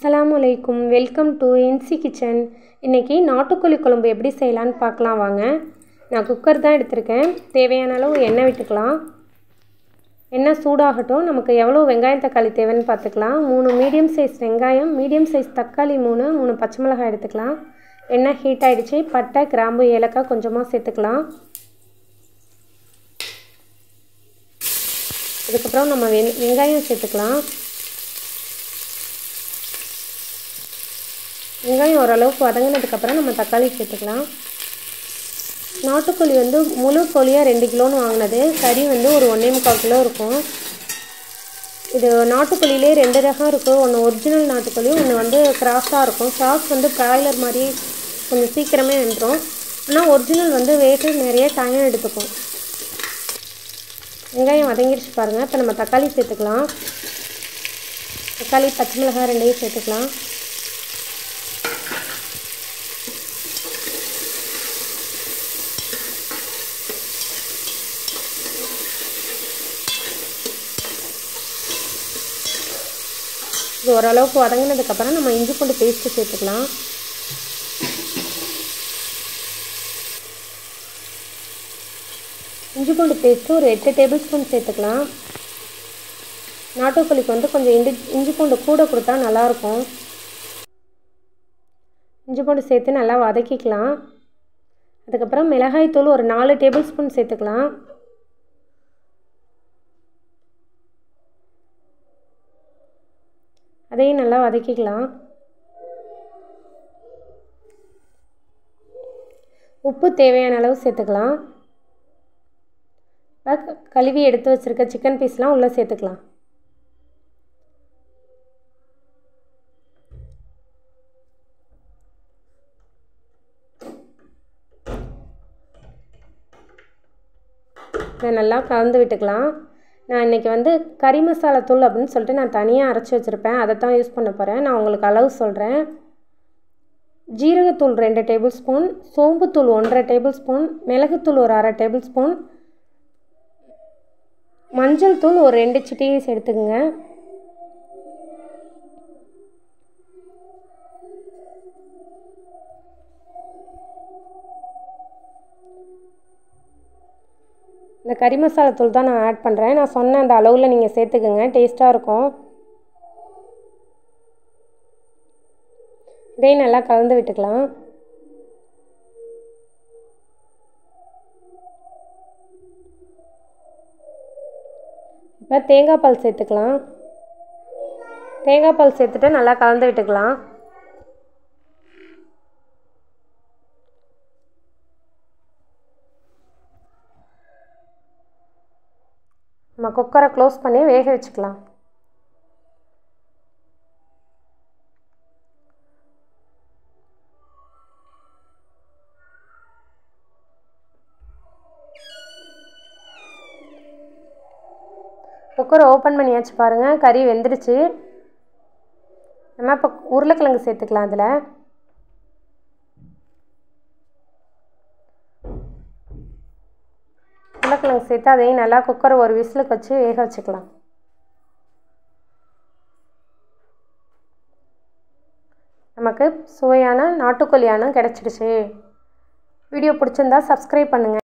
அஸ்ஸலாமு அலைக்கும் welcome to NC kitchen இன்றைக்கி நாட்டுக்கோழி குழம்பு எப்படி செய்யலான்னு பார்க்கலாம் வாங்க நான் குக்கர் தான் எடுத்திருக்கேன் தேவையான அளவு எண்ணெய் விட்டுக்கலாம் எண்ணெய் சூடாகட்டும் நமக்கு எவ்வளோ வெங்காயம் தக்காளி தேவைன்னு பார்த்துக்கலாம் மூணு மீடியம் சைஸ் வெங்காயம் மீடியம் சைஸ் தக்காளி மூணு மூணு பச்சை மிளகாய் எடுத்துக்கலாம் எண்ணெய் ஹீட் ஆகிடுச்சு பட்டை கிராம்பு ஏலக்காய் கொஞ்சமாக சேர்த்துக்கலாம் அதுக்கப்புறம் நம்ம வெ வெங்காயம் சேர்த்துக்கலாம் வெங்காயம் ஓரளவுக்கு வதங்கினதுக்கப்புறம் நம்ம தக்காளி சேர்த்துக்கலாம் நாட்டுக்கோழி வந்து முழு கோழியாக ரெண்டு கிலோன்னு வாங்கினது கறி வந்து ஒரு ஒன்றே முக்கால் கிலோ இருக்கும் இது நாட்டுக்கோழிலே ரெண்டு ரகம் இருக்குது ஒன்று ஒரிஜினல் நாட்டுக்கோழி ஒன்று வந்து கிராஸாக இருக்கும் கிராஸ் வந்து ப்ராய்லர் மாதிரி கொஞ்சம் சீக்கிரமே வெந்துடும் ஆனால் ஒரிஜினல் வந்து வேக நிறைய டைம் எடுத்துக்கும் வெங்காயம் வதங்கிடுச்சு பாருங்கள் இப்போ நம்ம தக்காளி சேர்த்துக்கலாம் தக்காளி பச்சை மிளகாய் ரெண்டையும் சேர்த்துக்கலாம் இது ஓரளவுக்கு வதங்கினதுக்கப்புறம் நம்ம இஞ்சி பூண்டு பேஸ்ட்டு சேர்த்துக்கலாம் இஞ்சி பூண்டு பேஸ்ட்டு ஒரு எட்டு டேபிள் ஸ்பூன் சேர்த்துக்கலாம் நாட்டுக்கோழிக்கு வந்து கொஞ்சம் இஞ்சி இஞ்சி பூண்டு கூட கொடுத்தா நல்லாயிருக்கும் இஞ்சி பூண்டு சேர்த்து நல்லா வதக்கிக்கலாம் அதுக்கப்புறம் மிளகாய் தூள் ஒரு நாலு டேபிள் ஸ்பூன் சேர்த்துக்கலாம் அதையும் நல்லா வதக்கிக்கலாம் உப்பு தேவையான அளவு சேர்த்துக்கலாம் கழுவி எடுத்து வச்சுருக்க சிக்கன் பீஸ்லாம் உள்ளே சேர்த்துக்கலாம் இதை நல்லா கலந்து விட்டுக்கலாம் நான் இன்றைக்கி வந்து கறி மசாலா தூள் அப்படின்னு சொல்லிட்டு நான் தனியாக அரைச்சி வச்சுருப்பேன் அதை தான் யூஸ் பண்ண போகிறேன் நான் உங்களுக்கு அளவு சொல்கிறேன் ஜீரகத்தூள் ரெண்டு டேபிள் ஸ்பூன் சோம்புத்தூள் ஒன்றரை டேபிள் ஸ்பூன் மிளகுத்தூள் ஒரு அரை டேபிள் ஸ்பூன் மஞ்சள் தூள் ஒரு ரெண்டு சிட்டிஸ் எடுத்துக்கோங்க இந்த கறி மசாலா தூள் தான் நான் ஆட் பண்ணுறேன் நான் சொன்ன அந்த அளவில் நீங்கள் சேர்த்துக்குங்க டேஸ்ட்டாக இருக்கும் இதையும் நல்லா கலந்து விட்டுக்கலாம் இப்போ தேங்காய் பால் சேர்த்துக்கலாம் தேங்காய் பால் சேர்த்துட்டு நல்லா கலந்து விட்டுக்கலாம் நம்ம குக்கரை க்ளோஸ் பண்ணி வேக வச்சுக்கலாம் குக்கரை ஓப்பன் பண்ணியாச்சு பாருங்கள் கறி வெந்துடுச்சு நம்ம இப்போ உருளைக்கிழங்கு சேர்த்துக்கலாம் அதில் உருளைக்கிழங்கு சேர்த்து அதையும் நல்லா குக்கரை ஒரு விசிலுக்கு வச்சு வேக வச்சுக்கலாம் நமக்கு சுவையான நாட்டுக்கோழியானம் கிடச்சிடுச்சு வீடியோ பிடிச்சிருந்தா சப்ஸ்கிரைப் பண்ணுங்கள்